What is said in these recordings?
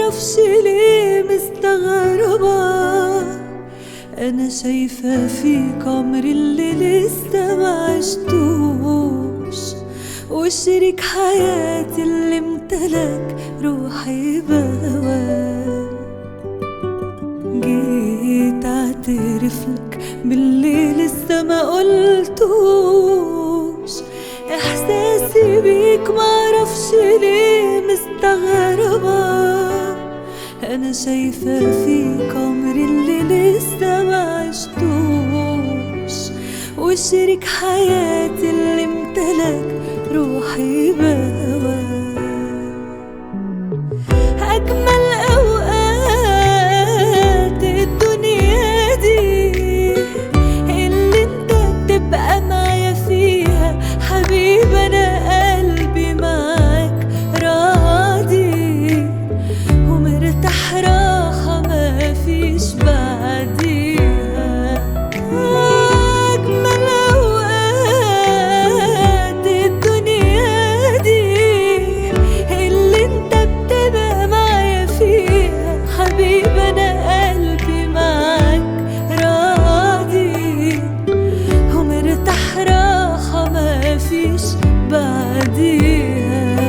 معرفش ليه مستغربة أنا شايفة فيك عمر اللي لسه ما عشتوش وشريك حياتي اللي امتلك روحي بهواك جيت اعترف لك باللي لسه ما قلتوش احساسي بيك معرفش ليه مستغربة انا شايفة فيك عمري اللي لسه ما عشتوش وشريك حياتي اللي امتلك روحي بهواك أجمل أوقات الدنيا دي اللي انت بتبقى معايا فيها حبيب أنا قلبي معاك راضي ومرتاح راحة ما فيش بعديها أجمل أوقات الدنيا دي اللي انت بتبقى معايا فيها حبيب أنا قلبي معاك راضي ومرتاح راحة ما فيش بعديها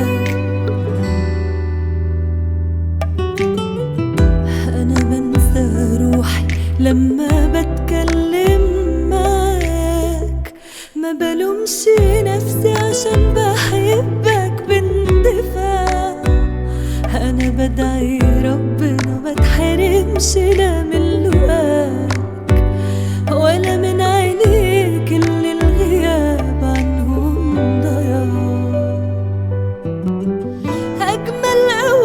أنا بنسى روحي لما بتكلم معاك ما بلومش نفسي عشان بحبك باندفاع أنا بدعي ربنا ما تحرمش لا من لقاك ولا من عينيك اللي الغياب عنهم ضياع أجمل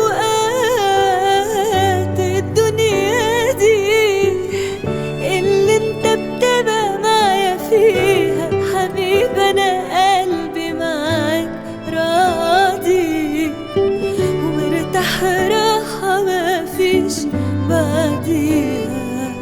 أوقات الدنيا دي اللي انت بتبقى معايا فيها حبيب أنا قلبي معاك راضي ومرتاح راحة ما فيش بعديها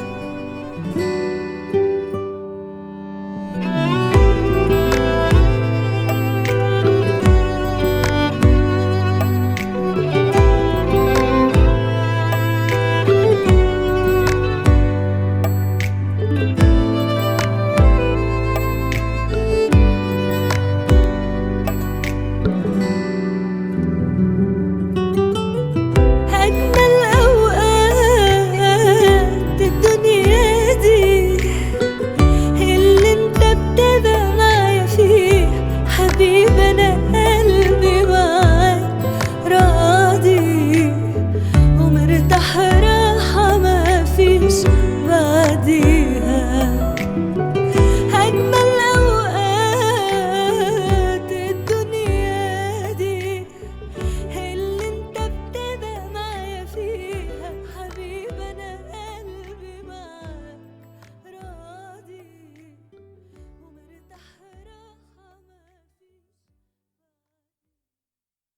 أجمل أوقات الدنيا دي اللي انت بتبقى معايا فيه حبيبي